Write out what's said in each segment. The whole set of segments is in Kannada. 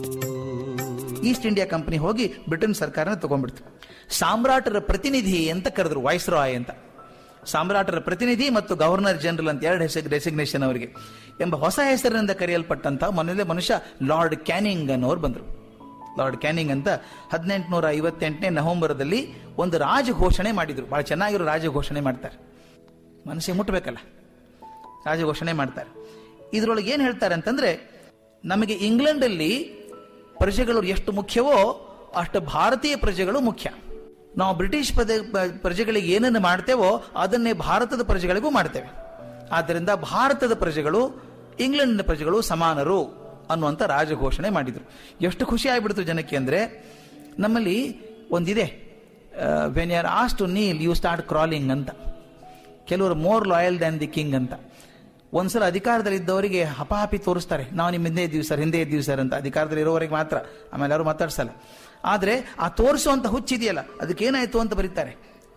ಈಸ್ಟ್ ಇಂಡಿಯಾ ಕಂಪನಿ ಹೋಗಿ ಬ್ರಿಟನ್ ಸರ್ಕಾರನ ತಗೊಂಡ್ಬಿಡ್ತು ಸಾಮ್ರಾಟರ ಪ್ರತಿನಿಧಿ ಅಂತ ಕರೆದ್ರು ವಾಯ್ಸ್ ರಾಯ್ ಅಂತ ಸಾಮ್ರಾಟರ ಪ್ರತಿನಿಧಿ ಮತ್ತು ಗವರ್ನರ್ ಜನರಲ್ ಅಂತ ಎರಡು ಹೆಸರು ಡೆಸಿಗ್ನೇಷನ್ ಅವರಿಗೆ ಎಂಬ ಹೊಸ ಹೆಸರಿನಿಂದ ಕರೆಯಲ್ಪಟ್ಟಂತ ಮೊನ್ನೆ ಮನುಷ್ಯ ಲಾರ್ಡ್ ಕ್ಯಾನಿಂಗ್ ಅನ್ನೋರು ಬಂದರು ಲಾರ್ಡ್ ಕ್ಯಾನಿಂಗ್ ಅಂತ ಹದಿನೆಂಟುನೂರ ಐವತ್ತೆಂಟನೇ ನವೆಂಬರ್ದಲ್ಲಿ ಒಂದು ರಾಜ ಘೋಷಣೆ ಮಾಡಿದ್ರು ಬಹಳ ಚೆನ್ನಾಗಿರೋ ರಾಜ ಘೋಷಣೆ ಮಾಡ್ತಾರೆ ಮನಸ್ಸಿಗೆ ಮುಟ್ಟಬೇಕಲ್ಲ ರಾಜ ಘೋಷಣೆ ಮಾಡ್ತಾರೆ ಇದರೊಳಗೆ ಏನು ಹೇಳ್ತಾರೆ ಅಂತಂದ್ರೆ ನಮಗೆ ಇಂಗ್ಲೆಂಡಲ್ಲಿ ಪ್ರಜೆಗಳು ಎಷ್ಟು ಮುಖ್ಯವೋ ಅಷ್ಟು ಭಾರತೀಯ ಪ್ರಜೆಗಳು ಮುಖ್ಯ ನಾವು ಬ್ರಿಟಿಷ್ ಪದ ಪ- ಪ್ರಜೆಗಳಿಗೆ ಏನನ್ನು ಮಾಡ್ತೇವೋ ಅದನ್ನೇ ಭಾರತದ ಪ್ರಜೆಗಳಿಗೂ ಮಾಡ್ತೇವೆ ಆದ್ದರಿಂದ ಭಾರತದ ಪ್ರಜೆಗಳು ಇಂಗ್ಲೆಂಡಿನ ಪ್ರಜೆಗಳು ಸಮಾನರು ಅನ್ನುವಂಥ ರಾಜ ಘೋಷಣೆ ಮಾಡಿದರು ಎಷ್ಟು ಖುಷಿ ಆಗ್ಬಿಡ್ತು ಜನಕ್ಕೆ ಅಂದರೆ ನಮ್ಮಲ್ಲಿ ಒಂದಿದೆ ವೆನ್ ಆರ್ ಆಸ್ to kneel you start crawling ಅಂತ ಕೆಲವರು more loyal than the king ಅಂತ ಒಂದ್ಸಲ ಅಧಿಕಾರದಲ್ಲಿದ್ದವರಿಗೆ ಹಪಾಹಪಿ ತೋರಿಸ್ತಾರೆ ನಾವು ನಿಮ್ಮ ಹಿಂದೆ ಇದ್ದೀವಿ ಸರ್ ಹಿಂದೆ ಇದ್ದೀವಿ ಸರ್ ಅಂತ ಅಧಿಕಾರದಲ್ಲಿ ಇರೋವರೆಗೆ ಮಾತ್ರ ಆಮೇಲೆ ಯಾರು ಮಾತಾಡ್ಸಲ್ಲ ಆದರೆ ಆ ತೋರಿಸುವಂತ ಹುಚ್ಚಿದೆಯಲ್ಲ ಅದಕ್ಕೇನಾಯ್ತು ಅಂತ ಬರೀತಾರೆ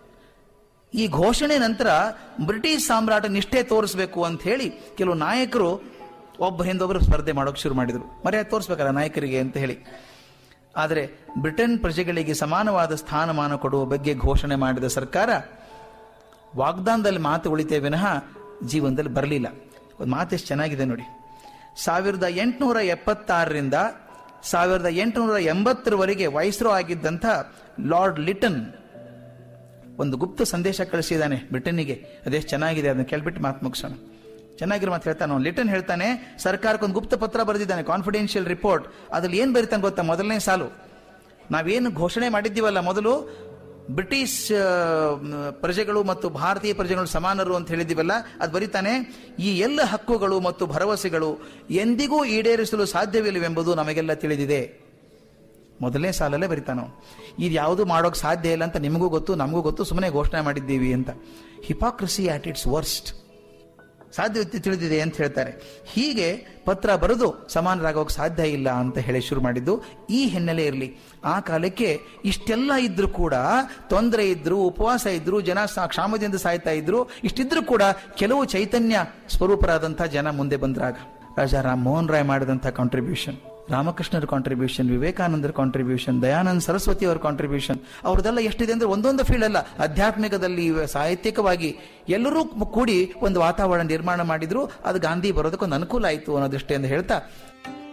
ಈ ಘೋಷಣೆ ನಂತರ ಬ್ರಿಟಿಷ್ ಸಾಮ್ರಾಟ ನಿಷ್ಠೆ ತೋರಿಸಬೇಕು ಅಂತ ಹೇಳಿ ಕೆಲವು ನಾಯಕರು ಒಬ್ಬ ಹಿಂದೊಬ್ಬರು ಸ್ಪರ್ಧೆ ಮಾಡೋಕೆ ಶುರು ಮಾಡಿದರು ಮರ್ಯಾದೆ ತೋರಿಸ್ಬೇಕಲ್ಲ ನಾಯಕರಿಗೆ ಅಂತ ಹೇಳಿ ಆದರೆ ಬ್ರಿಟನ್ ಪ್ರಜೆಗಳಿಗೆ ಸಮಾನವಾದ ಸ್ಥಾನಮಾನ ಕೊಡುವ ಬಗ್ಗೆ ಘೋಷಣೆ ಮಾಡಿದ ಸರ್ಕಾರ ವಾಗ್ದಾನದಲ್ಲಿ ಮಾತು ಉಳಿತೇ ವಿನಃ ಜೀವನದಲ್ಲಿ ಬರಲಿಲ್ಲ ಒಂದು ಮಾತು ಎಷ್ಟು ಚೆನ್ನಾಗಿದೆ ನೋಡಿ ಸಾವಿರದ ಎಂಟುನೂರ ಎಪ್ಪತ್ತಾರರಿಂದ ಸಾವಿರದ ಎಂಟುನೂರ ಎಂಬತ್ತರವರೆಗೆ ವಯಸ್ಸರು ಆಗಿದ್ದಂಥ ಲಾರ್ಡ್ ಲಿಟನ್ ಒಂದು ಗುಪ್ತ ಸಂದೇಶ ಕಳಿಸಿದ್ದಾನೆ ಬ್ರಿಟನ್ನಿಗೆ ಅದೆಷ್ಟು ಚೆನ್ನಾಗಿದೆ ಅದನ್ನ ಕೇಳ್ಬಿಟ್ಟು ಮಾತು ಮುಗಿಸೋಣ ಚೆನ್ನಾಗಿರೋ ಮಾತು ಹೇಳ್ತಾನೆ ಅವ್ನು ಲಿಟನ್ ಹೇಳ್ತಾನೆ ಸರ್ಕಾರಕ್ಕೆ ಒಂದು ಗುಪ್ತ ಪತ್ರ ಬರೆದಿದ್ದಾನೆ ಕಾನ್ಫಿಡೆನ್ಷಿಯಲ್ ರಿಪೋರ್ಟ್ ಅದ್ರಲ್ಲಿ ಏನು ಬರೀತಾನೆ ಗೊತ್ತಾ ಮೊದಲನೇ ಸಾಲು ನಾವೇನು ಘೋಷಣೆ ಮಾಡಿದ್ದೀವಲ್ಲ ಮೊದಲು ಬ್ರಿಟಿಷ್ ಆ, ಮ್, ಪ್ರಜೆಗಳು ಮತ್ತು ಭಾರತೀಯ ಪ್ರಜೆಗಳು ಸಮಾನರು ಅಂತ ಹೇಳಿದ್ದೀವಲ್ಲ ಅದು ಬರೀತಾನೆ ಈ ಎಲ್ಲ ಹಕ್ಕುಗಳು ಮತ್ತು ಭರವಸೆಗಳು ಎಂದಿಗೂ ಈಡೇರಿಸಲು ಸಾಧ್ಯವಿಲ್ಲವೆಂಬುದು ನಮಗೆಲ್ಲ ತಿಳಿದಿದೆ ಮೊದಲನೇ ಸಾಲಲ್ಲೇ ಬರಿತಾನೋ ಇದು ಯಾವುದು ಮಾಡೋಕೆ ಸಾಧ್ಯ ಇಲ್ಲ ಅಂತ ನಿಮಗೂ ಗೊತ್ತು ನಮಗೂ ಗೊತ್ತು ಸುಮ್ಮನೆ ಘೋಷಣೆ ಮಾಡಿದ್ದೀವಿ ಅಂತ ಹಿಪಾಕ್ರಸಿ ಆಟ್ ಇಟ್ಸ್ ವರ್ಸ್ಟ್ ಸಾಧ್ಯತೆ ತಿಳಿದಿದೆ ಅಂತ ಹೇಳ್ತಾರೆ ಹೀಗೆ ಪತ್ರ ಬರೆದು ಸಮಾನರಾಗೋಕೆ ಸಾಧ್ಯ ಇಲ್ಲ ಅಂತ ಹೇಳಿ ಶುರು ಮಾಡಿದ್ದು ಈ ಹಿನ್ನೆಲೆ ಇರಲಿ ಆ ಕಾಲಕ್ಕೆ ಇಷ್ಟೆಲ್ಲ ಇದ್ರೂ ಕೂಡ ತೊಂದರೆ ಇದ್ರು ಉಪವಾಸ ಇದ್ರು ಜನ ಸಾ- ಕ್ಷಾಮದಿಂದ ಸಾಯ್ತಾ ಇದ್ರು ಇಷ್ಟಿದ್ರು ಕೂಡ ಕೆಲವು ಚೈತನ್ಯ ಸ್ವರೂಪರಾದಂಥ ಜನ ಮುಂದೆ ಬಂದ್ರಾಗ ರಾಜಾ ರಾಮ್ ಮೋಹನ್ ರಾಯ್ ಮಾಡಿದಂಥ ಕಾಂಟ್ರಿಬ್ಯೂಷನ್ ರಾಮಕೃಷ್ಣರ ಕಾಂಟ್ರಿಬ್ಯೂಷನ್ ವಿವೇಕಾನಂದರ ಕಾಂಟ್ರಿಬ್ಯೂಷನ್ ದಯಾನಂದ ಸರಸ್ವತಿ ಅವರ ಕಾಂಟ್ರಿಬ್ಯೂಷನ್ ಅವ್ರದ್ದೆಲ್ಲ ಎಷ್ಟಿದೆ ಅಂದ್ರೆ ಒಂದೊಂದು ಫೀಲ್ಡ್ ಅಲ್ಲ ಆಧ್ಯಾತ್ಮಿಕದಲ್ಲಿ ಸಾಹಿತ್ಯಿಕವಾಗಿ ಎಲ್ಲರೂ ಕೂಡಿ ಒಂದು ವಾತಾವರಣ ನಿರ್ಮಾಣ ಮಾಡಿದ್ರು ಅದು ಗಾಂಧಿ ಬರೋದಕ್ಕೊಂದು ಅನುಕೂಲ ಆಯಿತು ಅನ್ನೋ ದೃಷ್ಟಿಯಿಂದ ಹೇಳ್ತಾ